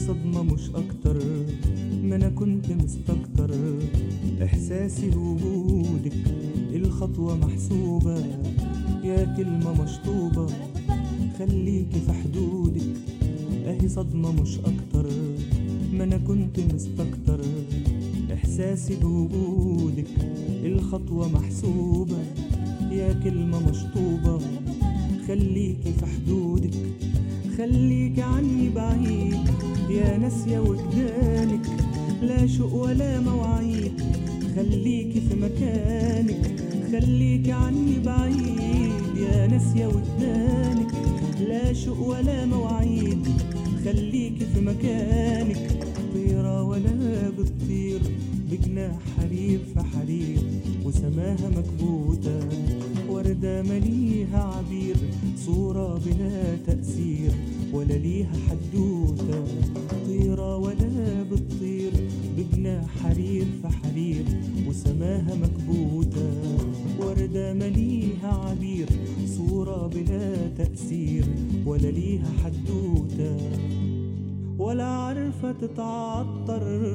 صدمة مش أكتر ما أنا كنت مستكتر إحساسي بوجودك الخطوة محسوبة يا كلمة مشطوبة خليكي في حدودك أهي صدمة مش أكتر ما أنا كنت مستكتر إحساسي بوجودك الخطوة محسوبة يا كلمة مشطوبة خليكي في حدودك خليكي عني بعيد يا ناسية وجدانك لا شوق ولا مواعيد خليكي في مكانك خليكي عني بعيد يا ناسية وجدانك لا شوق ولا مواعيد خليكي في مكانك طيرة ولا بتطير بجناح حرير في حرير وسماها مكبوتة وردة مليها عبير صورة بلا تأثير ولا ليها حدوتة طيرة ولا بتطير بجناح حرير في حرير وسماها مكبوتة وردة مليها عبير صورة بلا تأثير ولا ليها حدوتة ولا عارفة تتعطر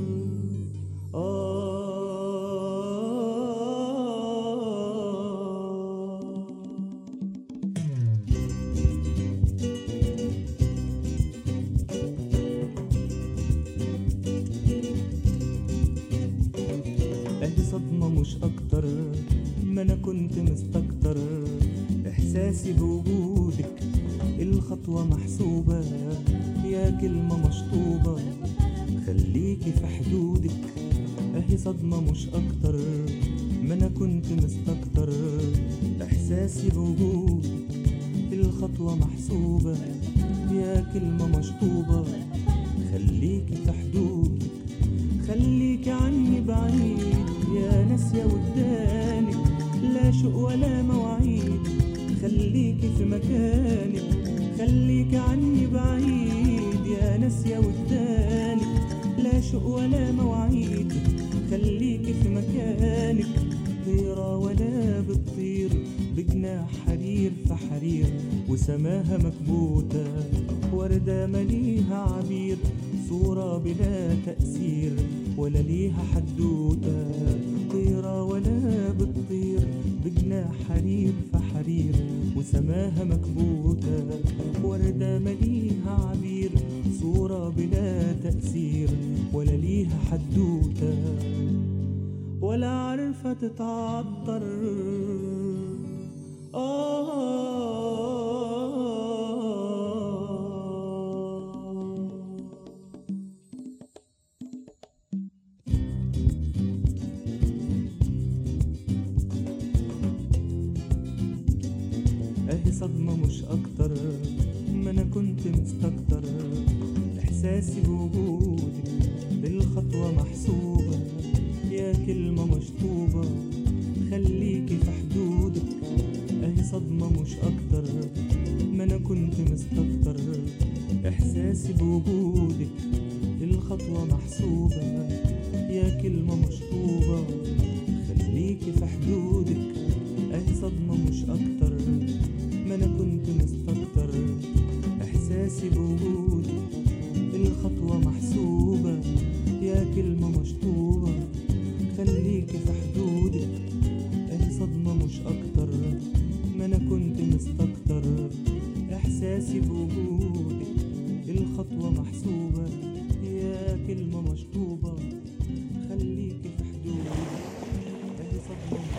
آه اهي صدمة مش اكتر ما انا كنت مستكتر احساسي بوجودك الخطوة محسوبة يا كلمة مشطوبة خليكي في حدودك اهي صدمة مش اكتر ما انا كنت مستكتر احساسي بوجودك الخطوة محسوبة يا كلمة مشطوبة خليكي في حدودك خليكي عني بعيد يا ناسية ودانك لا شوق ولا مواعيد خليكي في مكانك خليكي عني بعيد يا ناسية ودانك لا شوق ولا مواعيد خليكي في مكانك طيرة ولا بتطير بجناح حرير في حرير وسماها مكبوتة وردة مليها عبير صورة بلا تأثير ولا ليها حدوتة طيرة ولا بتطير بجناح حرير في حرير وسماها مكبوتة وردة مليها عبير صورة بلا تأثير ولا ليها حدوتة ولا عارفة تتعطر آه اهي صدمة مش اكتر ما انا كنت مستكتر احساسي بوجودك الخطوة محسوبة يا كلمة مشطوبة خليكي في حدودك اهي صدمة مش اكتر ما انا كنت مستكتر احساسي بوجودك الخطوة محسوبة يا كلمة مشطوبة خليكي في حدودك اهي صدمة مش اكتر ما انا كنت مستكتر احساسي بوجودك الخطوة محسوبة يا كلمة مشطوبة خليكي في حدودك اهي صدمة مش اكتر ما انا كنت مستكتر احساسي بوجودك الخطوة محسوبة يا كلمة مشطوبة خليكي في حدودك اهي صدمة مش